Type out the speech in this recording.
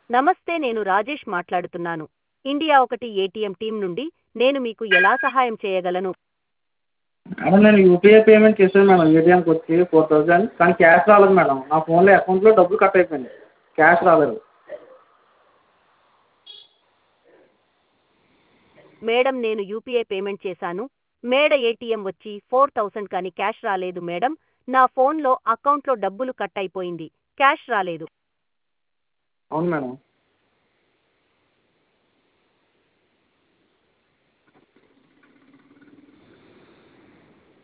నమస్తే నేను రాజేష్ మాట్లాడుతున్నాను ఇండియా ఒకటి ఏటీఎం టీం నుండి నేను మీకు ఎలా సహాయం చేయగలను మేడం నేను యూపీఐ పేమెంట్ చేశాను మేడం ఏటీఎంకి వచ్చి ఫోర్ థౌసండ్ కానీ క్యాష్ రాలేదు మేడం నా ఫోన్లో అకౌంట్లో డబ్బులు కట్ అయిపోయినాయి క్యాష్ రాలేదు మేడం నేను యూపీఐ పేమెంట్ చేశాను మేడ ఏటీఎం వచ్చి ఫోర్ థౌసండ్ కానీ క్యాష్ రాలేదు మేడం నా ఫోన్లో అకౌంట్లో డబ్బులు కట్ అయిపోయింది క్యాష్ రాలేదు అవును మేడం